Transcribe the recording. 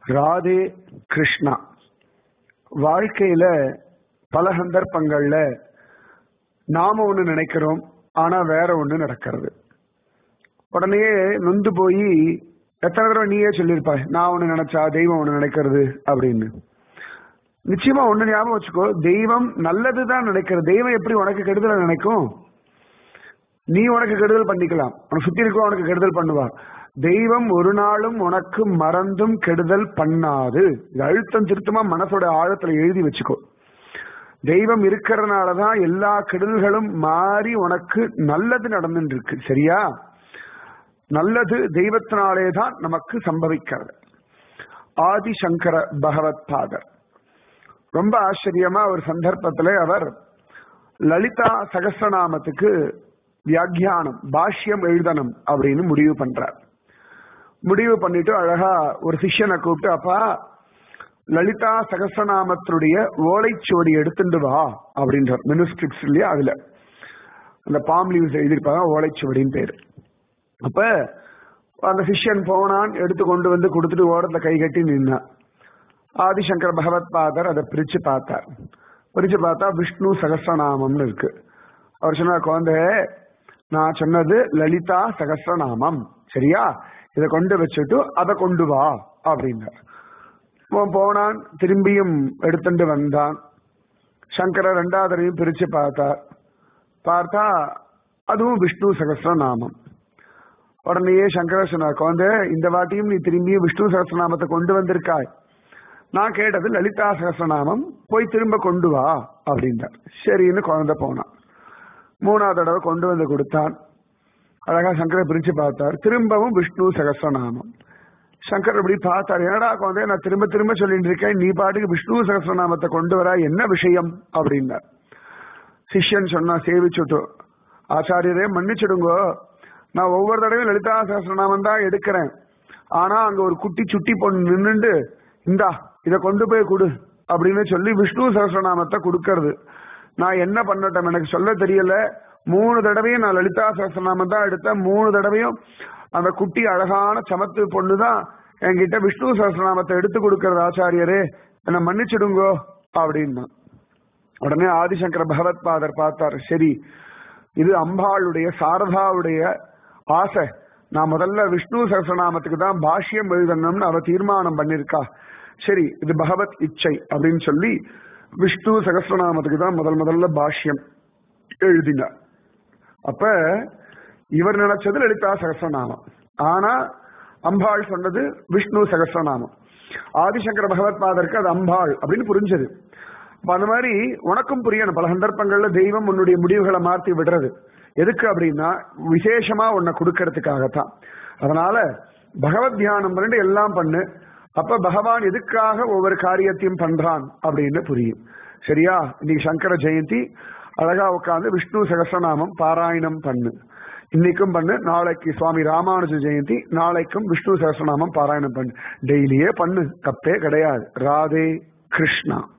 ராதே கிருஷ்ணா வாழ்க்கையில பல சந்தர்ப்பங்கள்ல நாம ஒண்ணு நினைக்கிறோம் ஆனா வேற ஒண்ணு நடக்கிறது உடனே நொந்து போய் எத்தனை தடவை நீயே சொல்லியிருப்பாய் நான் ஒண்ணு நினைச்சா தெய்வம் ஒண்ணு நினைக்கிறது அப்படின்னு நிச்சயமா ஒண்ணு ஞாபகம் வச்சுக்கோ தெய்வம் நல்லதுதான் நினைக்கிறது தெய்வம் எப்படி உனக்கு கெடுதலை நினைக்கும் நீ உனக்கு கெடுதல் பண்ணிக்கலாம் உனக்கு சுத்தி இருக்க உனக்கு கெடுதல் பண்ணுவா தெய்வம் ஒரு நாளும் உனக்கு மறந்தும் கெடுதல் பண்ணாது இது அழுத்தம் திருத்தமா மனசோட ஆழத்துல எழுதி வச்சுக்கோ தெய்வம் இருக்கிறதுனாலதான் எல்லா கெடுதல்களும் மாறி உனக்கு நல்லது நடந்துட்டு இருக்கு சரியா நல்லது தெய்வத்தினாலே தான் நமக்கு சம்பவிக்கிறது ஆதிசங்கர பகவத் பாதர் ரொம்ப ஆச்சரியமா ஒரு சந்தர்ப்பத்துல அவர் லலிதா சகசிரநாமத்துக்கு வியாக்கியானம் பாஷ்யம் எழுதணும் அப்படின்னு முடிவு பண்றார் முடிவு பண்ணிட்டு அழகா ஒரு சிஷ்யனை கூப்பிட்டு அப்பா லலிதா சகசிரநாமத்துடைய ஓலைச்சுவடி எடுத்துட்டு வா அப்படின்றார் மெனுஸ்கிரிப்ட்ஸ் இல்லையா அதுல அந்த பாம் லீவ்ஸ் எழுதியிருப்பாங்க ஓலைச்சுவடின்னு பேரு அப்ப அந்த சிஷ்யன் போனான் எடுத்து கொண்டு வந்து கொடுத்துட்டு ஓரத்துல கை கட்டி நின்னான் ஆதிசங்கர பகவத் பாதர் அதை பிரிச்சு பார்த்தார் பிரிச்சு பார்த்தா விஷ்ணு சகசிரநாமம்னு இருக்கு அவர் சொன்னார் குழந்தை நான் சொன்னது லலிதா சகசிரநாமம் சரியா இதை கொண்டு வச்சுட்டு அதை கொண்டு வா அப்படின்னார் போனான் திரும்பியும் எடுத்துட்டு வந்தான் சங்கர ரெண்டாவதையும் பிரிச்சு பார்த்தார் பார்த்தா அதுவும் விஷ்ணு சகசிரநாமம் உடனேயே சங்கர சொன்னார் குழந்தை இந்த வாட்டியும் நீ திரும்பியும் விஷ்ணு சகசிரநாமத்தை கொண்டு வந்திருக்காய் நான் கேட்டது லலிதா சகசிரநாமம் போய் திரும்ப கொண்டு வா அப்படின்றார் சரின்னு குழந்தை போனான் மூணாவது தடவை கொண்டு வந்து கொடுத்தான் அழகா சங்கர பிரிச்சு பார்த்தார் திரும்பவும் விஷ்ணு சகசிரநாமம் சங்கர் இப்படி பார்த்தார் என்னடா குழந்தை நான் திரும்ப திரும்ப சொல்லிட்டு இருக்கேன் நீ பாட்டுக்கு விஷ்ணு சகசிரநாமத்தை கொண்டு வர என்ன விஷயம் அப்படின்னார் சிஷ்யன் சொன்னா சேவிச்சுட்டு ஆச்சாரியரே மன்னிச்சிடுங்கோ நான் ஒவ்வொரு தடவையும் லலிதா சகசிரநாமம் தான் எடுக்கிறேன் ஆனா அங்க ஒரு குட்டி சுட்டி பொண்ணு நின்னுண்டு இந்தா இதை கொண்டு போய் கொடு அப்படின்னு சொல்லி விஷ்ணு சகசிரநாமத்தை கொடுக்கறது நான் என்ன பண்ணட்டும் எனக்கு சொல்ல தெரியல மூணு தடவையும் நான் லலிதா சகசிரநாமம் தான் எடுத்தேன் மூணு தடவையும் அந்த குட்டி அழகான சமத்து பொண்ணு தான் என்கிட்ட விஷ்ணு சகசிரநாமத்தை எடுத்து கொடுக்கறது ஆச்சாரியரே என்ன மன்னிச்சிடுங்கோ அப்படின்னா உடனே ஆதிசங்கர பகவத் பாதர் பார்த்தார் சரி இது அம்பாளுடைய சாரதாவுடைய ஆசை நான் முதல்ல விஷ்ணு சகசிரநாமத்துக்கு தான் பாஷ்யம் எழுதணும்னு அவ தீர்மானம் பண்ணிருக்கா சரி இது பகவத் இச்சை அப்படின்னு சொல்லி விஷ்ணு சகசிரநாமத்துக்கு தான் முதல் முதல்ல பாஷ்யம் எழுதினார் அப்ப இவர் நினைச்சது லலிதா சகசிரநாமம் ஆனா அம்பாள் சொன்னது விஷ்ணு சகசிரநாமம் ஆதிசங்கர பகவத் பாதருக்கு அது அம்பாள் அப்படின்னு புரிஞ்சது அந்த மாதிரி உனக்கும் புரியணும் பல சந்தர்ப்பங்கள்ல தெய்வம் உன்னுடைய முடிவுகளை மாற்றி விடுறது எதுக்கு அப்படின்னா விசேஷமா உன்னை கொடுக்கறதுக்காகத்தான் அதனால பகவத் தியானம் பண்ணிட்டு எல்லாம் பண்ணு அப்ப பகவான் எதுக்காக ஒவ்வொரு காரியத்தையும் பண்றான் அப்படின்னு புரியும் சரியா இன்னைக்கு சங்கர ஜெயந்தி அழகா உட்காந்து விஷ்ணு சகசிரநாமம் பாராயணம் பண்ணு இன்னைக்கும் பண்ணு நாளைக்கு சுவாமி ராமானுஜ ஜெயந்தி நாளைக்கும் விஷ்ணு சகசிரநாமம் பாராயணம் பண்ணு டெய்லியே பண்ணு தப்பே கிடையாது ராதே கிருஷ்ணா